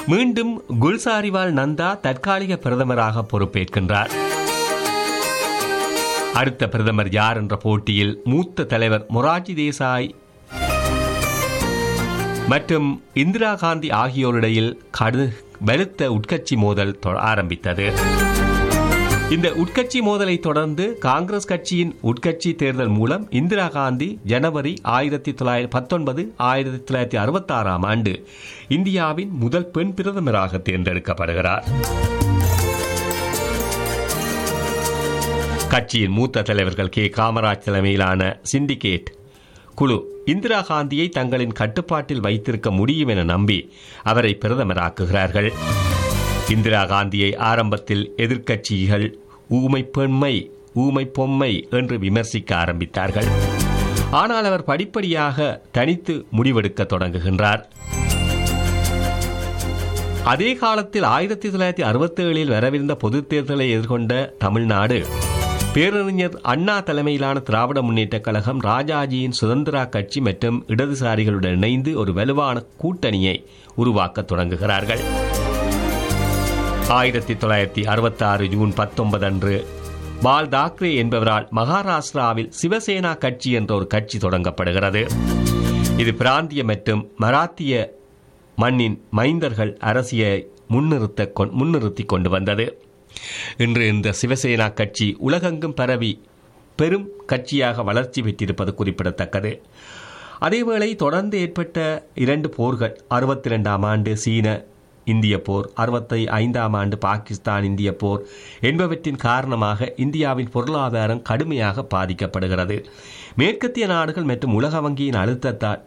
மீண்டும் குல்சாரிவால் நந்தா தற்காலிக பிரதமராக பொறுப்பேற்கின்றார் அடுத்த பிரதமர் யார் என்ற போட்டியில் மூத்த தலைவர் மொராஜி தேசாய் மற்றும் இந்திரா காந்தி ஆகியோரிடையில் கடு பலத்த உட்கட்சி மோதல் தொ- ஆரம்பித்தது இந்த உட்கட்சி மோதலை தொடர்ந்து காங்கிரஸ் கட்சியின் உட்கட்சி தேர்தல் மூலம் இந்திரா காந்தி ஜனவரி ஆயிரத்தி தொள்ளாயிரத்தி பத்தொன்பது ஆயிரத்தி தொள்ளாயிரத்தி அறுபத்தி ஆறாம் ஆண்டு இந்தியாவின் முதல் பெண் பிரதமராக தேர்ந்தெடுக்கப்படுகிறார் கட்சியின் மூத்த தலைவர்கள் கே காமராஜ் தலைமையிலான சிண்டிகேட் குழு இந்திரா காந்தியை தங்களின் கட்டுப்பாட்டில் வைத்திருக்க முடியும் என நம்பி அவரை பிரதமராக்குகிறார்கள் இந்திரா காந்தியை ஆரம்பத்தில் எதிர்க்கட்சிகள் ஊமை பெண்மை ஊமை பொம்மை என்று விமர்சிக்க ஆரம்பித்தார்கள் ஆனால் அவர் படிப்படியாக தனித்து முடிவெடுக்க தொடங்குகின்றார் அதே காலத்தில் ஆயிரத்தி தொள்ளாயிரத்தி அறுபத்தி ஏழில் வரவிருந்த பொதுத் தேர்தலை எதிர்கொண்ட தமிழ்நாடு பேரறிஞர் அண்ணா தலைமையிலான திராவிட முன்னேற்றக் கழகம் ராஜாஜியின் சுதந்திரா கட்சி மற்றும் இடதுசாரிகளுடன் இணைந்து ஒரு வலுவான கூட்டணியை உருவாக்கத் தொடங்குகிறார்கள் ஆயிரத்தி தொள்ளாயிரத்தி அறுபத்தி ஆறு ஜூன் பத்தொன்பது அன்று பால் தாக்கரே என்பவரால் மகாராஷ்டிராவில் சிவசேனா கட்சி என்ற ஒரு கட்சி தொடங்கப்படுகிறது இது பிராந்திய மற்றும் மராத்திய மண்ணின் மைந்தர்கள் அரசியை முன்னிறுத்த கொண்- முன்னிறுத்திக் கொண்டு வந்தது இன்று இந்த சிவசேனா கட்சி உலகெங்கும் பரவி பெரும் கட்சியாக வளர்ச்சி பெற்றிருப்பது குறிப்பிடத்தக்கது அதேவேளை தொடர்ந்து ஏற்பட்ட இரண்டு போர்கள் அறுபத்தி ரெண்டாம் ஆண்டு சீன இந்திய போர் அறுபத்தி ஐந்தாம் ஆண்டு பாகிஸ்தான் இந்திய போர் என்பவற்றின் காரணமாக இந்தியாவின் பொருளாதாரம் கடுமையாக பாதிக்கப்படுகிறது மேற்கத்திய நாடுகள் மற்றும் உலக வங்கியின் அழுத்தத்தால்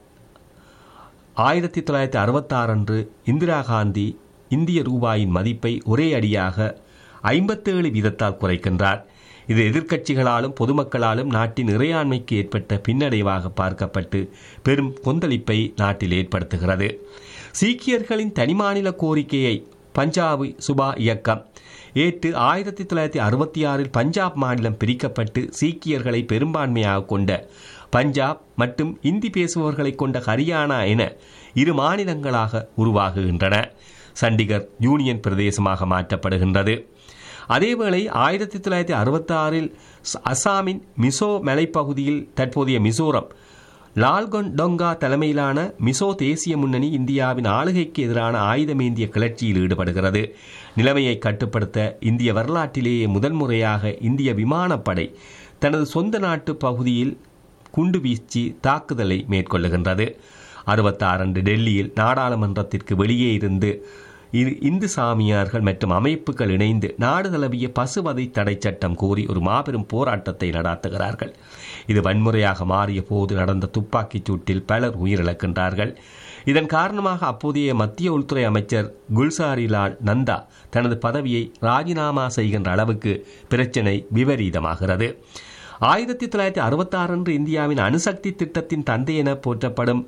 ஆயிரத்தி தொள்ளாயிரத்தி அறுபத்தாறு அன்று இந்திரா காந்தி இந்திய ரூபாயின் மதிப்பை ஒரே அடியாக ஐம்பத்தேழு வீதத்தால் குறைக்கின்றார் இது எதிர்க்கட்சிகளாலும் பொதுமக்களாலும் நாட்டின் இறையாண்மைக்கு ஏற்பட்ட பின்னடைவாக பார்க்கப்பட்டு பெரும் கொந்தளிப்பை நாட்டில் ஏற்படுத்துகிறது சீக்கியர்களின் தனிமாநில கோரிக்கையை பஞ்சாபி சுபா இயக்கம் ஏற்று ஆயிரத்தி தொள்ளாயிரத்தி அறுபத்தி ஆறில் பஞ்சாப் மாநிலம் பிரிக்கப்பட்டு சீக்கியர்களை பெரும்பான்மையாக கொண்ட பஞ்சாப் மற்றும் இந்தி பேசுபவர்களை கொண்ட ஹரியானா என இரு மாநிலங்களாக உருவாகுகின்றன சண்டிகர் யூனியன் பிரதேசமாக மாற்றப்படுகின்றது அதேவேளை ஆயிரத்தி தொள்ளாயிரத்தி அறுபத்தி ஆறில் அசாமின் மிசோ மலைப்பகுதியில் தற்போதைய மிசோரம் லால்கொண்டொங்கா தலைமையிலான மிசோ தேசிய முன்னணி இந்தியாவின் ஆளுகைக்கு எதிரான ஆயுதமேந்திய கிளர்ச்சியில் ஈடுபடுகிறது நிலைமையை கட்டுப்படுத்த இந்திய வரலாற்றிலேயே முதன்முறையாக இந்திய விமானப்படை தனது சொந்த நாட்டு பகுதியில் குண்டு வீச்சு தாக்குதலை மேற்கொள்ளுகின்றது அறுபத்தாறு அன்று டெல்லியில் நாடாளுமன்றத்திற்கு வெளியே இருந்து இரு இந்து சாமியார்கள் மற்றும் அமைப்புகள் இணைந்து நாடு தழுவிய பசுவதை தடை சட்டம் கோரி ஒரு மாபெரும் போராட்டத்தை நடாத்துகிறார்கள் இது வன்முறையாக மாறிய போது நடந்த துப்பாக்கிச் சூட்டில் பலர் உயிரிழக்கின்றார்கள் இதன் காரணமாக அப்போதைய மத்திய உள்துறை அமைச்சர் குல்சாரிலால் நந்தா தனது பதவியை ராஜினாமா செய்கின்ற அளவுக்கு பிரச்சினை விபரீதமாகிறது ஆயிரத்தி தொள்ளாயிரத்தி அறுபத்தாறு அன்று இந்தியாவின் அணுசக்தி திட்டத்தின் தந்தை என போற்றப்படும்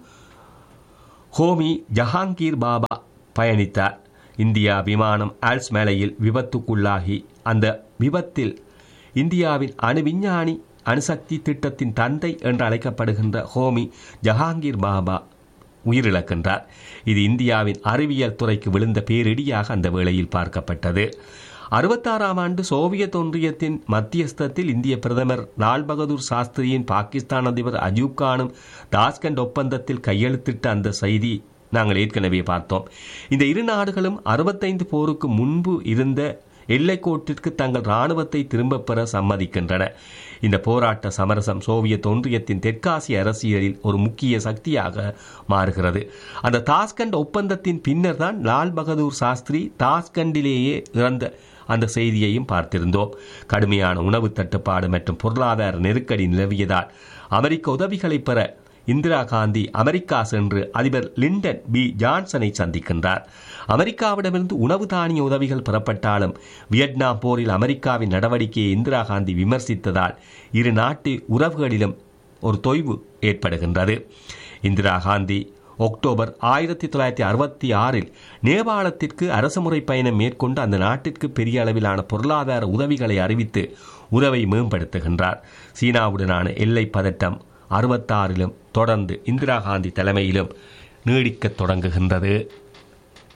ஹோமி ஜஹாங்கீர் பாபா பயணித்தார் இந்தியா விமானம் ஆல்ஸ் மேலையில் விபத்துக்குள்ளாகி அந்த விபத்தில் இந்தியாவின் அணு விஞ்ஞானி அணுசக்தி திட்டத்தின் தந்தை என்று அழைக்கப்படுகின்ற ஹோமி ஜஹாங்கீர் பாபா உயிரிழக்கின்றார் இது இந்தியாவின் அறிவியல் துறைக்கு விழுந்த பேரிடியாக அந்த வேளையில் பார்க்கப்பட்டது அறுபத்தாறாம் ஆண்டு சோவியத் ஒன்றியத்தின் மத்தியஸ்தத்தில் இந்திய பிரதமர் லால் பகதூர் சாஸ்திரியின் பாகிஸ்தான் அதிபர் அஜூப் கானும் தாஸ்கண்ட் ஒப்பந்தத்தில் கையெழுத்திட்ட அந்த செய்தி நாங்கள் ஏற்கனவே பார்த்தோம் இந்த இரு நாடுகளும் அறுபத்தைந்து போருக்கு முன்பு இருந்த எல்லைக்கோட்டிற்கு தங்கள் இராணுவத்தை திரும்பப் பெற சம்மதிக்கின்றன இந்த போராட்ட சமரசம் சோவியத் ஒன்றியத்தின் தெற்காசிய அரசியலில் ஒரு முக்கிய சக்தியாக மாறுகிறது அந்த தாஸ்கண்ட் ஒப்பந்தத்தின் பின்னர் தான் லால் பகதூர் சாஸ்திரி தாஸ்கண்டிலேயே இறந்த அந்த செய்தியையும் பார்த்திருந்தோம் கடுமையான உணவு தட்டுப்பாடு மற்றும் பொருளாதார நெருக்கடி நிலவியதால் அமெரிக்க உதவிகளை பெற இந்திரா காந்தி அமெரிக்கா சென்று அதிபர் லிண்டன் பி ஜான்சனை சந்திக்கின்றார் அமெரிக்காவிடமிருந்து உணவு தானிய உதவிகள் பெறப்பட்டாலும் வியட்நாம் போரில் அமெரிக்காவின் நடவடிக்கையை இந்திரா காந்தி விமர்சித்ததால் இரு நாட்டு உறவுகளிலும் ஒரு தொய்வு ஏற்படுகின்றது இந்திரா காந்தி அக்டோபர் ஆயிரத்தி தொள்ளாயிரத்தி அறுபத்தி ஆறில் நேபாளத்திற்கு அரசுமுறை பயணம் மேற்கொண்டு அந்த நாட்டிற்கு பெரிய அளவிலான பொருளாதார உதவிகளை அறிவித்து உறவை மேம்படுத்துகின்றார் சீனாவுடனான எல்லை பதட்டம் அறுபத்தாறிலும் தொடர்ந்து இந்திரா காந்தி தலைமையிலும் நீடிக்கத் தொடங்குகின்றது